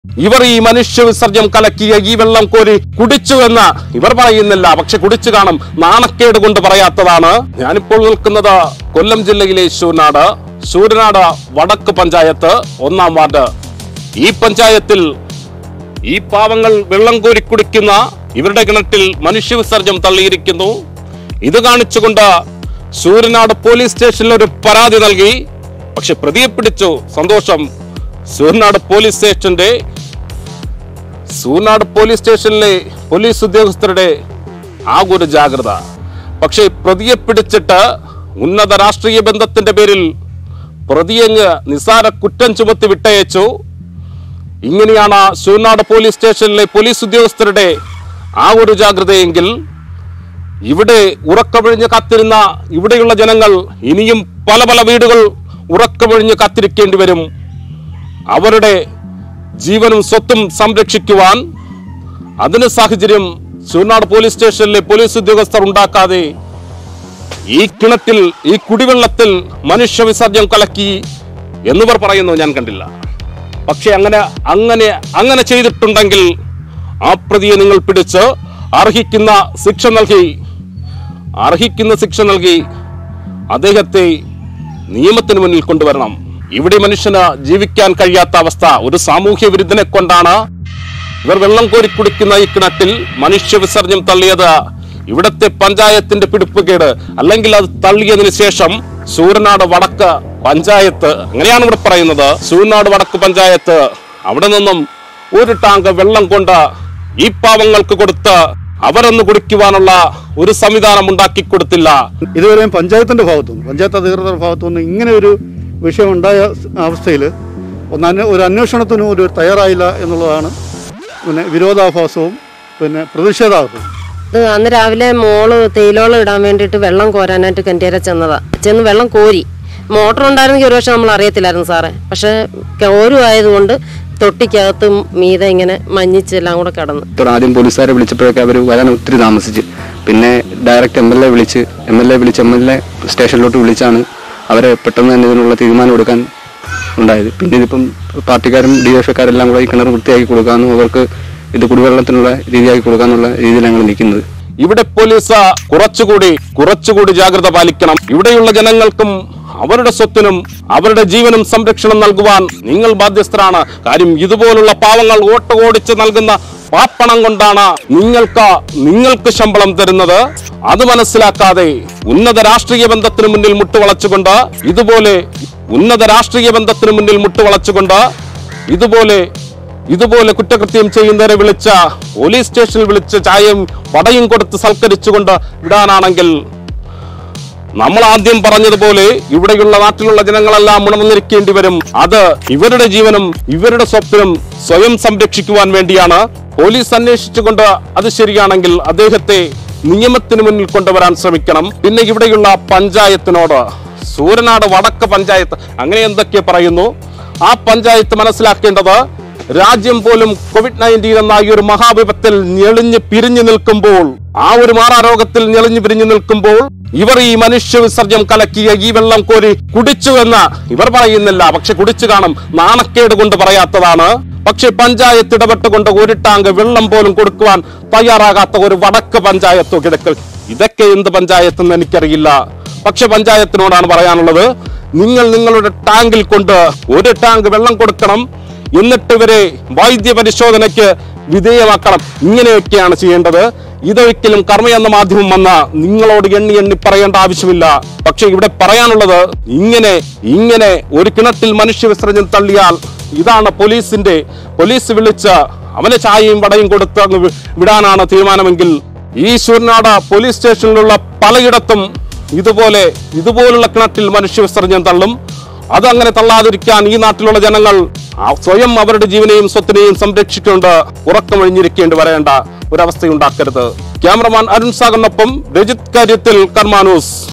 ഇവർ ഈ മനുഷ്യ വിസർജ്യം കലക്കിയ ഈ വെള്ളം കോരി കുടിച്ചു എന്ന് ഇവർ പറയുന്നില്ല പക്ഷെ കുടിച്ചു കാണും നാണക്കേട് കൊണ്ട് പറയാത്തതാണ് ഞാനിപ്പോൾ നിൽക്കുന്നത് കൊല്ലം ജില്ലയിലെ ശൂരനാട് ശൂരനാട് വടക്ക് പഞ്ചായത്ത് ഒന്നാം വാർഡ് ഈ പഞ്ചായത്തിൽ ഈ പാവങ്ങൾ വെള്ളം കോരി കുടിക്കുന്ന ഇവരുടെ കിണറ്റിൽ മനുഷ്യ വിസർജ്യം തള്ളിയിരിക്കുന്നു ഇത് കാണിച്ചുകൊണ്ട് സൂര്യനാട് പോലീസ് സ്റ്റേഷനിൽ ഒരു പരാതി നൽകി പക്ഷെ പ്രതിയെ പിടിച്ചു സന്തോഷം സൂര്യനാട് പോലീസ് സ്റ്റേഷന്റെ സൂര്യനാട് പോലീസ് സ്റ്റേഷനിലെ പോലീസ് ഉദ്യോഗസ്ഥരുടെ ആകെ ഒരു ജാഗ്രത പക്ഷേ പ്രതിയെ പിടിച്ചിട്ട് ഉന്നത രാഷ്ട്രീയ ബന്ധത്തിന്റെ പേരിൽ പ്രതിയങ്ങ് നിസാര കുറ്റം ചുമത്തി വിട്ടയച്ചു ഇങ്ങനെയാണ് ശൂനാട് പോലീസ് സ്റ്റേഷനിലെ പോലീസ് ഉദ്യോഗസ്ഥരുടെ ആ ഒരു ജാഗ്രതയെങ്കിൽ ഇവിടെ ഉറക്കമിഴിഞ്ഞ് കാത്തിരുന്ന ഇവിടെയുള്ള ജനങ്ങൾ ഇനിയും പല പല വീടുകൾ ഉറക്കമിഴിഞ്ഞ് കാത്തിരിക്കേണ്ടി വരും അവരുടെ ജീവനും സ്വത്തും സംരക്ഷിക്കുവാൻ അതിന് സാഹചര്യം ശൂനാട് പോലീസ് സ്റ്റേഷനിലെ പോലീസ് ഉദ്യോഗസ്ഥർ ഉണ്ടാക്കാതെ ഈ കിണറ്റിൽ ഈ കുടിവെള്ളത്തിൽ മനുഷ്യ വിസർജ്യം കലക്കി എന്നിവർ പറയുന്നു ഞാൻ കണ്ടില്ല പക്ഷെ അങ്ങനെ അങ്ങനെ അങ്ങനെ ചെയ്തിട്ടുണ്ടെങ്കിൽ ആ പ്രതിയെ നിങ്ങൾ പിടിച്ച് അർഹിക്കുന്ന ശിക്ഷ നൽകി അർഹിക്കുന്ന ശിക്ഷ നൽകി അദ്ദേഹത്തെ നിയമത്തിന് മുന്നിൽ കൊണ്ടുവരണം ഇവിടെ മനുഷ്യന് ജീവിക്കാൻ കഴിയാത്ത അവസ്ഥ ഒരു സാമൂഹ്യ വിരുദ്ധനെ കൊണ്ടാണ് ഇവർ വെള്ളം കോരി കുടിക്കുന്ന ഈ കിണറ്റിൽ മനുഷ്യ വിസർജ്യം തള്ളിയത് ഇവിടത്തെ പഞ്ചായത്തിന്റെ പിടിപ്പുകേട് അല്ലെങ്കിൽ അത് തള്ളിയതിനു ശേഷം സൂര്യനാട് വടക്ക് പഞ്ചായത്ത് അങ്ങനെയാണ് ഇവിടെ പറയുന്നത് സൂര്യനാട് വടക്ക് പഞ്ചായത്ത് അവിടെ നിന്നും ഒരു ടാങ്ക് വെള്ളം കൊണ്ട് ഈ പാവങ്ങൾക്ക് കൊടുത്ത് അവരൊന്ന് കുടിക്കുവാനുള്ള ഒരു സംവിധാനം ഉണ്ടാക്കി കൊടുത്തില്ല ഇതുവരെയും പഞ്ചായത്തിന്റെ ഭാഗത്തുനിന്ന് പഞ്ചായത്ത് അധികൃതരുടെ ഭാഗത്തുനിന്ന് ഇങ്ങനെ ഒരു വിഷയം ഉണ്ടായ അവസ്ഥയിൽ ഒന്ന് അന്വ- ഒരു അന്വേഷണത്തിനും ഒരു തയ്യാറായില്ല എന്നുള്ളതാണ് പിന്നെ വിരോധാഭാസവും പിന്നെ പ്രതിഷേധാർത്ഥവും ഇത് അന്ന് രാവിലെ മോള് തേയിലോളം ഇടാൻ വേണ്ടിയിട്ട് വെള്ളം കോരാനായിട്ട് കെൻറ്റേര ചെന്നതാ ചെന്ന് വെള്ളം കോരി മോട്ടർ ഉണ്ടായിരുന്നെങ്കിൽ ഒരു പക്ഷെ നമ്മൾ അറിയത്തില്ലായിരുന്നു സാറേ പക്ഷെ കോരുമായതുകൊണ്ട് തൊട്ടിക്കകത്ത് മീതെ ഇങ്ങനെ മഞ്ഞിച്ചെല്ലാം കൂടെ കിടന്നു ഇപ്പോൾ ആദ്യം പോലീസുകാരെ വിളിച്ചപ്പോഴൊക്കെ അവർ വരാൻ ഒത്തിരി താമസിച്ച് പിന്നെ ഡയറക്റ്റ് എം എൽ എ വിളിച്ച് എം എൽ എ വിളിച്ച് എം എൽ എ സ്റ്റേഷനിലോട്ട് വിളിച്ചാണ് അവരെ പെട്ടെന്ന് തന്നെ ഇതിനുള്ള തീരുമാനം എടുക്കാൻ ഉണ്ടായത് പിന്നെ ഇതിപ്പം പാർട്ടിക്കാരും ഡി എഫ് എക്കാരെല്ലാം കൂടെ ഈ കിണർ വൃത്തിയാക്കി കൊടുക്കാമെന്നും അവർക്ക് ഇത് കുടിവെള്ളത്തിനുള്ള രീതിയാക്കി കൊടുക്കാന്നുള്ള രീതിയിൽ ഞങ്ങൾ നിൽക്കുന്നത് ഇവിടെ പോലീസ് കുറച്ചുകൂടി കുറച്ചുകൂടി ജാഗ്രത പാലിക്കണം ഇവിടെയുള്ള ജനങ്ങൾക്കും അവരുടെ സ്വത്തിനും അവരുടെ ജീവനും സംരക്ഷണം നൽകുവാൻ നിങ്ങൾ ബാധ്യസ്ഥരാണ് കാര്യം ഇതുപോലുള്ള പാവങ്ങൾ വോട്ട് ഓടിച്ച് നൽകുന്ന പാപ്പണം കൊണ്ടാണ് നിങ്ങൾക്ക് നിങ്ങൾക്ക് ശമ്പളം തരുന്നത് അത് മനസ്സിലാക്കാതെ ഉന്നത രാഷ്ട്രീയ ബന്ധത്തിന് മുന്നിൽ മുട്ടുവളച്ചുകൊണ്ട് ഇതുപോലെ ഉന്നത രാഷ്ട്രീയ ബന്ധത്തിന് മുന്നിൽ മുട്ടുവളച്ചുകൊണ്ട് ഇതുപോലെ ഇതുപോലെ കുറ്റകൃത്യം ചെയ്യുന്നവരെ വിളിച്ച പോലീസ് സ്റ്റേഷനിൽ വിളിച്ച് ചായയും വടയും കൊടുത്ത് സൽക്കരിച്ചുകൊണ്ട് വിടാനാണെങ്കിൽ നമ്മൾ ആദ്യം പറഞ്ഞതുപോലെ ഇവിടെയുള്ള നാട്ടിലുള്ള ജനങ്ങളെല്ലാം ഉണർന്നിരിക്കേണ്ടി വരും അത് ഇവരുടെ ജീവനും ഇവരുടെ സ്വപ്നം സ്വയം സംരക്ഷിക്കുവാൻ വേണ്ടിയാണ് പോലീസ് അന്വേഷിച്ചുകൊണ്ട് അത് ശരിയാണെങ്കിൽ അദ്ദേഹത്തെ നിയമത്തിന് മുന്നിൽ കൊണ്ടുവരാൻ ശ്രമിക്കണം പിന്നെ ഇവിടെയുള്ള പഞ്ചായത്തിനോട് സൂര്യനാട് വടക്ക് പഞ്ചായത്ത് അങ്ങനെ എന്തൊക്കെ പറയുന്നു ആ പഞ്ചായത്ത് മനസ്സിലാക്കേണ്ടത് രാജ്യം പോലും കോവിഡ് നയൻറ്റീൻ എന്ന ഈ ഒരു മഹാവിപത്തിൽ ഞെളിഞ്ഞ് പിരിഞ്ഞു നിൽക്കുമ്പോൾ ആ ഒരു മാറാരോഗത്തിൽ ഞെളിഞ്ഞു പിരിഞ്ഞു നിൽക്കുമ്പോൾ ഇവർ ഈ മനുഷ്യ വിസർജ്യം കലക്കിയ ഈ വെള്ളം കോരി കുടിച്ചു എന്ന് ഇവർ പറയുന്നില്ല പക്ഷെ കുടിച്ചു കാണും നാണക്കേട് കൊണ്ട് പറയാത്തതാണ് പക്ഷെ പഞ്ചായത്ത് ഇടപെട്ടുകൊണ്ട് ഒരു ടാങ്ക് വെള്ളം പോലും കൊടുക്കുവാൻ തയ്യാറാകാത്ത ഒരു വടക്ക് പഞ്ചായത്തോ കിടക്കൽ ഇതൊക്കെ എന്ത് പഞ്ചായത്ത് എന്ന് എനിക്കറിയില്ല പക്ഷെ പഞ്ചായത്തിനോടാണ് പറയാനുള്ളത് നിങ്ങൾ നിങ്ങളുടെ ടാങ്കിൽ കൊണ്ട് ഒരു ടാങ്ക് വെള്ളം കൊടുക്കണം എന്നിട്ട് ഇവരെ വൈദ്യ പരിശോധനയ്ക്ക് വിധേയമാക്കണം ഇങ്ങനെയൊക്കെയാണ് ചെയ്യേണ്ടത് ഇതൊരിക്കലും കർമ്മ എന്ന മാധ്യമം വന്ന നിങ്ങളോട് എണ്ണി എണ്ണി പറയേണ്ട ആവശ്യമില്ല പക്ഷെ ഇവിടെ പറയാനുള്ളത് ഇങ്ങനെ ഇങ്ങനെ ഒരു കിണറ്റിൽ മനുഷ്യ വിസർജനം തള്ളിയാൽ ഇതാണ് പോലീസിന്റെ പോലീസ് വിളിച്ച് അവനെ ചായയും വടയും കൊടുത്ത് അങ്ങ് വി- വിടാനാണ് തീരുമാനമെങ്കിൽ ഈ ശൂർനാട് പോലീസ് സ്റ്റേഷനിലുള്ള പലയിടത്തും ഇതുപോലെ ഇതുപോലുള്ള കിണറ്റിൽ മനുഷ്യ വിസർജനം തള്ളും അതങ്ങനെ തള്ളാതിരിക്കാൻ ഈ നാട്ടിലുള്ള ജനങ്ങൾ ആ സ്വയം അവരുടെ ജീവനെയും സ്വത്തിനെയും സംരക്ഷിക്കൊണ്ട് ഉറക്കമൊഴിഞ്ഞിരിക്കേണ്ടി വരേണ്ട ഒരവസ്ഥയുണ്ടാക്കരുത് ക്യാമറമാൻ അരുൺ സാഗറിനൊപ്പം രജിത് കാര്യത്തിൽ കർമാനൂസ്